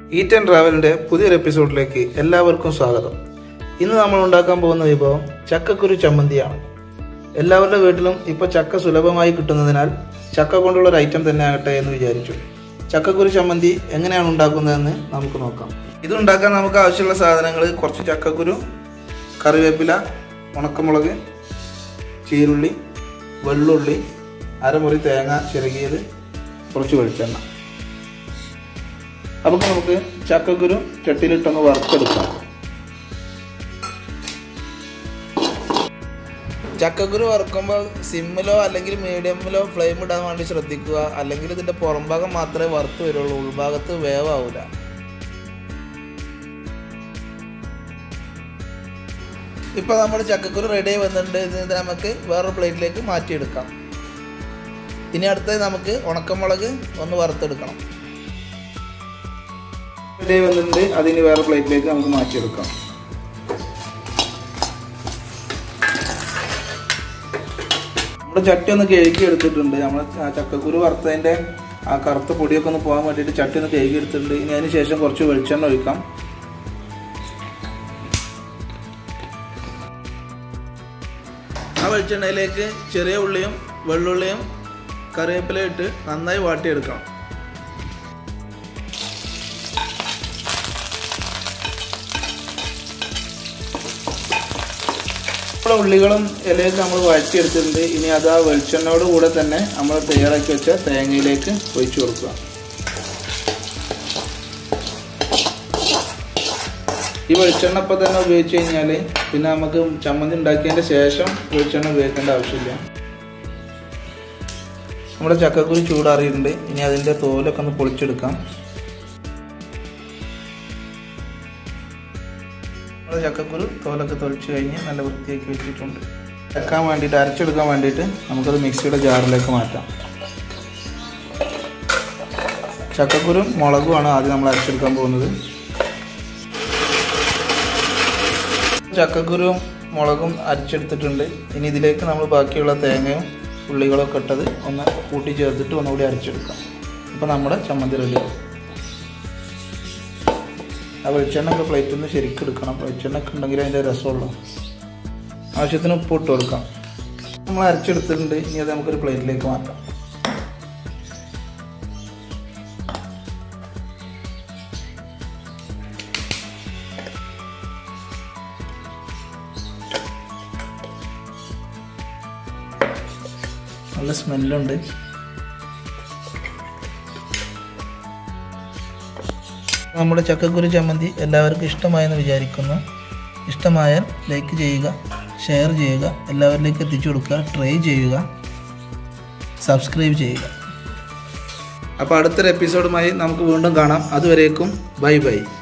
eat and ട്രാവലിൻ്റെ പുതിയൊരു എപ്പിസോഡിലേക്ക് എല്ലാവർക്കും സ്വാഗതം ഇന്ന് നമ്മൾ ഉണ്ടാക്കാൻ പോകുന്ന വിഭവം ചക്കക്കുരു ചമ്മന്തിയാണ് എല്ലാവരുടെ വീട്ടിലും ഇപ്പോൾ ചക്ക സുലഭമായി കിട്ടുന്നതിനാൽ ചക്ക കൊണ്ടുള്ള ഒരു ഐറ്റം തന്നെ ആകട്ടെ എന്ന് വിചാരിച്ചു ചക്കക്കുരു ചമ്മന്തി എങ്ങനെയാണ് ഉണ്ടാക്കുന്നതെന്ന് നമുക്ക് നോക്കാം ഇത് ഉണ്ടാക്കാൻ നമുക്ക് ആവശ്യമുള്ള സാധനങ്ങൾ കുറച്ച് ചക്കക്കുരു കറിവേപ്പില ഉണക്കമുളക് ചീരുള്ളി വെള്ളുള്ളി അരമുറി തേങ്ങ ചിരകിയത് കുറച്ച് വെളിച്ചെണ്ണ അപ്പോൾ നമുക്ക് ചക്കക്കുരു ചട്ടിയിലിട്ടൊന്ന് വറുത്തെടുക്കാം ചക്കക്കുരു വറുക്കുമ്പോൾ സിമ്മിലോ അല്ലെങ്കിൽ മീഡിയമിലോ ഫ്ലെയിം ഇടാൻ വേണ്ടി ശ്രദ്ധിക്കുക അല്ലെങ്കിൽ ഇതിൻ്റെ പുറംഭാഗം മാത്രമേ വറുത്ത് വരുള്ളൂ ഉൾഭാഗത്ത് വേവാവില്ല ഇപ്പോൾ നമ്മൾ ചക്കക്കുരു റെഡി ആയി വന്നിട്ടുണ്ട് ഇത് നമുക്ക് വേറൊരു പ്ലേറ്റിലേക്ക് മാറ്റിയെടുക്കാം ഇനി അടുത്തത് നമുക്ക് ഉണക്കമുളക് ഒന്ന് വറുത്തെടുക്കണം റെഡി ആയി വന്നിട്ടുണ്ട് അതിന് വേറെ പ്ലേറ്റിലേക്ക് നമുക്ക് മാറ്റിയെടുക്കാം നമ്മുടെ ചട്ടി ഒന്ന് കഴുകി എടുത്തിട്ടുണ്ട് നമ്മൾ ചക്കക്കുരു വറുത്തതിൻ്റെ ആ കറുത്ത പൊടിയൊക്കെ ഒന്ന് പോകാൻ വേണ്ടിയിട്ട് ചട്ടി ഒന്ന് കഴുകി എടുത്തിട്ടുണ്ട് ഇനി അതിന് ശേഷം കുറച്ച് വെളിച്ചെണ്ണ ഒഴിക്കാം ആ വെളിച്ചെണ്ണയിലേക്ക് ചെറിയ ഉള്ളിയും വെള്ളുള്ളിയും കറിവേപ്പിലയും ഇട്ട് നന്നായി വാട്ടിയെടുക്കണം നമ്മുടെ ഉള്ളികളും ഇലയൊക്കെ നമ്മൾ വഴറ്റിയെടുത്തിട്ടുണ്ട് ഇനി അത് ആ വെളിച്ചെണ്ണയോട് കൂടെ തന്നെ നമ്മൾ തയ്യാറാക്കി വെച്ച തേങ്ങയിലേക്ക് ഒഴിച്ചു കൊടുക്കുക ഈ വെളിച്ചെണ്ണ ഇപ്പം തന്നെ ഉപയോഗിച്ച് കഴിഞ്ഞാൽ പിന്നെ നമുക്ക് ചമ്മന്തി ഉണ്ടാക്കിയതിൻ്റെ ശേഷം വെളിച്ചെണ്ണ ഉപയോഗിക്കേണ്ട ആവശ്യമില്ല നമ്മുടെ ചക്കക്കുരു ചൂടാറിയിട്ടുണ്ട് ഇനി അതിൻ്റെ തോലൊക്കെ ഒന്ന് പൊളിച്ചെടുക്കാം നമ്മുടെ ചക്കക്കുരു തോലൊക്കെ തൊളിച്ച് കഴിഞ്ഞ് നല്ല വൃത്തിയാക്കി വെച്ചിട്ടുണ്ട് വെക്കാൻ വേണ്ടിയിട്ട് അരച്ചെടുക്കാൻ വേണ്ടിയിട്ട് നമുക്കത് മിക്സിയുടെ ജാറിലേക്ക് മാറ്റാം ചക്കക്കുരും മുളകുമാണ് ആദ്യം നമ്മൾ അരച്ചെടുക്കാൻ പോകുന്നത് ചക്കക്കുരുവും മുളകും അരച്ചെടുത്തിട്ടുണ്ട് ഇനി ഇതിലേക്ക് നമ്മൾ ബാക്കിയുള്ള തേങ്ങയും ഉള്ളികളൊക്കെ ഇട്ടത് ഒന്ന് കൂട്ടി ചേർത്തിട്ട് ഒന്നുകൂടി അരച്ചെടുക്കാം അപ്പോൾ നമ്മുടെ ചമ്മന്തി റെഡിയാവും ആ വെളിച്ചെണ്ണ ഒക്കെ പ്ലേറ്റിൽ നിന്ന് ശരിക്കും എടുക്കണം വെളിച്ചെണ്ണ ഒക്കെ ഉണ്ടെങ്കിൽ അതിൻ്റെ രസമുള്ളൂ ആവശ്യത്തിന് ഉപ്പ് ഇട്ട് കൊടുക്കാം നമ്മൾ അരച്ചെടുത്തിട്ടുണ്ട് ഇനി അത് നമുക്കൊരു പ്ലേറ്റിലേക്ക് മാറ്റാം നല്ല സ്മെല്ലുണ്ട് നമ്മുടെ ചക്കക്കുരു ചമ്മന്തി എല്ലാവർക്കും ഇഷ്ടമായെന്ന് വിചാരിക്കുന്നു ഇഷ്ടമായാൽ ലൈക്ക് ചെയ്യുക ഷെയർ ചെയ്യുക എല്ലാവരിലേക്ക് എത്തിച്ചു കൊടുക്കുക ട്രൈ ചെയ്യുക സബ്സ്ക്രൈബ് ചെയ്യുക അപ്പോൾ അടുത്തൊരു എപ്പിസോഡുമായി നമുക്ക് വീണ്ടും കാണാം അതുവരേക്കും ബൈ ബൈ